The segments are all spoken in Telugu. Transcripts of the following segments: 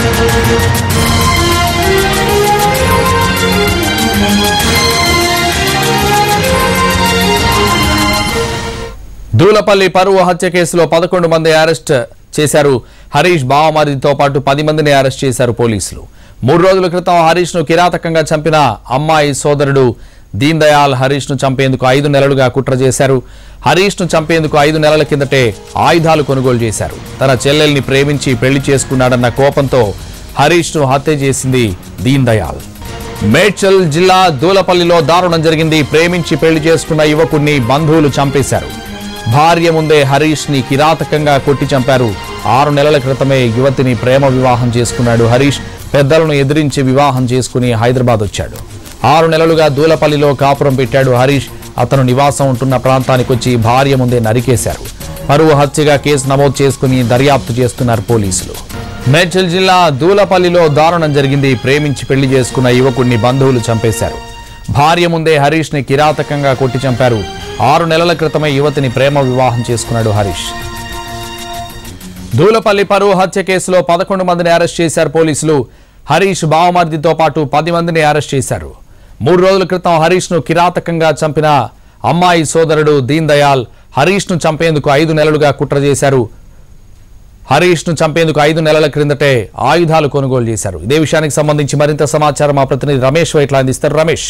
దూలపల్లి పరువు హత్య కేసులో పదకొండు మంది అరెస్ట్ చేశారు హరీష్ బావమరిదితో పాటు పది మందిని అరెస్ట్ చేశారు పోలీసులు మూడు రోజుల క్రితం హరీష్ ను కిరాతకంగా చంపిన అమ్మాయి సోదరుడు దీన్ దయాల్ హరీష్ ను చంపేందుకు ఐదు నెలలుగా కుట్ర చేశారు హరీష్ ను చంపేందుకు ఐదు నెలల కిందటే ఆయుధాలు కొనుగోలు చేశారు తన చెల్లెల్ని ప్రేమించి పెళ్లి చేసుకున్నాడన్న కోపంతో హరీష్ ను హత్య చేసింది దీన్ దయాల్ మేడ్చల్ జిల్లా దూలపల్లిలో దారుణం జరిగింది ప్రేమించి పెళ్లి చేసుకున్న యువకుణ్ణి బంధువులు చంపేశారు భార్య ముందే హరీష్ ని కిరాతకంగా కొట్టి చంపారు ఆరు నెలల క్రితమే యువతిని ప్రేమ వివాహం చేసుకున్నాడు హరీష్ పెద్దలను ఎదిరించి వివాహం చేసుకుని హైదరాబాద్ వచ్చాడు ఆరు నెలలుగా దూలపల్లిలో కాపురం పెట్టాడు హరీష్ అతను నివాసం ఉంటున్న ప్రాంతానికి వచ్చి భార్య ముందే నరికేశారు పరువు హత్యగా కేసు నమోదు చేసుకుని దర్యాప్తు చేస్తున్నారు పోలీసులు మేడ్చల్ జిల్లా దూలపల్లిలో దారుణం జరిగింది ప్రేమించి పెళ్లి చేసుకున్న యువకుడిని బంధువులు చంపేశారు భార్య ముందే హరీష్ ని కిరాతకంగా కొట్టి చంపారు ఆరు నెలల క్రితమే యువతిని ప్రేమ వివాహం చేసుకున్నాడు హరీష్ దూలపల్లి పరువు హత్య కేసులో పదకొండు మందిని అరెస్ట్ చేశారు పోలీసులు హరీష్ బావమర్దితో పాటు పది మందిని అరెస్ట్ చేశారు మూడు రోజుల క్రితం హరీష్ ను కిరాతకంగా చంపిన అమ్మాయి సోదరుడు దీన్ దయాల్ హరీష్ ను చంపేందుకు ఐదు నెలలుగా కుట్ర చేశారు హరీష్ ను చంపేందుకు ఐదు నెలల క్రిందటే ఆయుధాలు కొనుగోలు చేశారు ఇదే విషయానికి సంబంధించి మరింత సమాచారం మా ప్రతినిధి రమేష్ వైట్లా అందిస్తారు రమేష్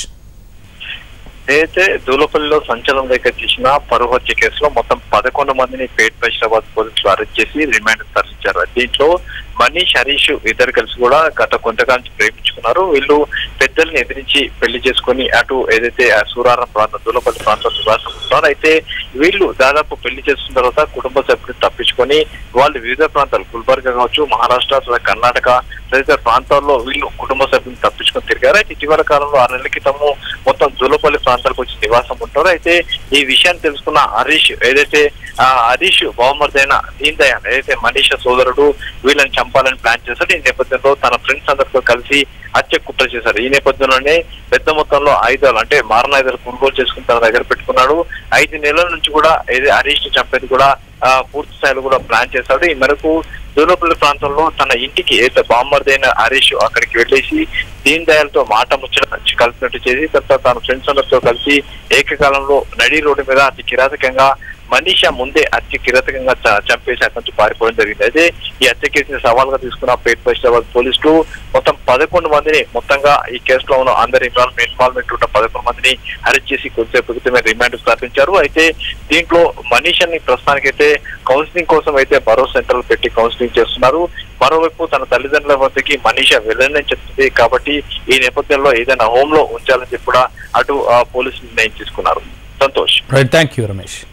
అయితే దూలపల్లిలో సంచలనం రేకెత్తించిన పరువు హత్య కేసులో మొత్తం పదకొండు మందిని పేట్ బైషాబాద్ పోలీసులు అరెస్ట్ చేసి రిమాండ్ తరలించారు దీంట్లో మనీష్ హరీష్ ఇద్దరు కలిసి కూడా గత కొంతకాలం నుంచి ప్రేమించుకున్నారు వీళ్ళు పెద్దల్ని ఎదిరించి పెళ్లి చేసుకుని అటు ఏదైతే ఆ సూరారం ప్రాంతం దూలపల్లి ప్రాంతం నివాసం ఉంటారో అయితే వీళ్ళు దాదాపు పెళ్లి చేసుకున్న తర్వాత కుటుంబ సభ్యులు తప్పించుకొని వాళ్ళు వివిధ ప్రాంతాలు గుల్బర్గా కావచ్చు మహారాష్ట్ర తర్వాత కర్ణాటక తదితర ప్రాంతాల్లో వీళ్ళు కుటుంబ సభ్యులు తప్పించుకొని తిరిగారు అయితే ఇటీవల కాలంలో ఆరు నెలల క్రితము మొత్తం దూలపల్లి ప్రాంతాలకు వచ్చి నివాసం ఉంటారు అయితే ఈ విషయాన్ని తెలుసుకున్న హరీష్ ఏదైతే ఆ హరీష్ బహుమర్దైన దీన్ దయాన్ ఏదైతే మనీష సోదరుడు వీళ్ళని చంపాలని ప్లాన్ చేశాడు ఈ నేపథ్యంలో తన ఫ్రెండ్స్ అందరితో కలిసి హత్య కుట్ర చేశారు ఈ నేపథ్యంలోనే పెద్ద మొత్తంలో ఆయుధాలు అంటే మారణాయుధాలు కొనుగోలు చేసుకుని తన దగ్గర పెట్టుకున్నాడు ఐదు నెలల నుంచి కూడా ఏది హరీష్ ని చంపేది కూడా ఆ, పూర్తి స్థాయిలో కూడా ప్లాన్ చేశాడు ఈ మేరకు దూలపల్లి ప్రాంతంలో తన ఇంటికి ఏదైతే బాంబర్దైన హరీష్ అక్కడికి వెళ్ళేసి దీన్ దయాల్ తో మాట ముచ్చట కలిసినట్టు చేసి తర్వాత తన ఫ్రెండ్స్ అందరితో కలిసి ఏకకాలంలో నడి రోడ్డు మీద అతి కిరాతకంగా మనీషా ముందే హత్య కిరాతకంగా చ- చంపేసి అక్కడి నుంచి పారిపోవడం జరిగింది అయితే ఈ హత్య కేసుని సవాల్గా తీసుకున్న పేట్ బైషాబాద్ పోలీసులు మొత్తం పదకొండు మందిని మొత్తంగా ఈ కేసులో ఉన్న అందరి ఇన్వాల్వ్ ఇన్వాల్వ్మెంట్ ఉన్న పదకొండు మందిని అరెస్ట్ చేసి కొద్దిసేపు క్రితమే రిమాండ్ స్థాపించారు అయితే దీంట్లో మనీషాని ప్రస్తుతానికైతే కౌన్సిలింగ్ కోసం అయితే మరో సెంటర్ పెట్టి కౌన్సిలింగ్ చేస్తున్నారు మరోవైపు తన తల్లిదండ్రుల వద్దకి మనీషా వెళ్ళని చెప్తుంది కాబట్టి ఈ నేపథ్యంలో ఏదైనా హోమ్ లో ఉంచాలని చెప్పి కూడా అటు ఆ, పోలీసులు నిర్ణయం తీసుకున్నారు Santosh right thank you Ramesh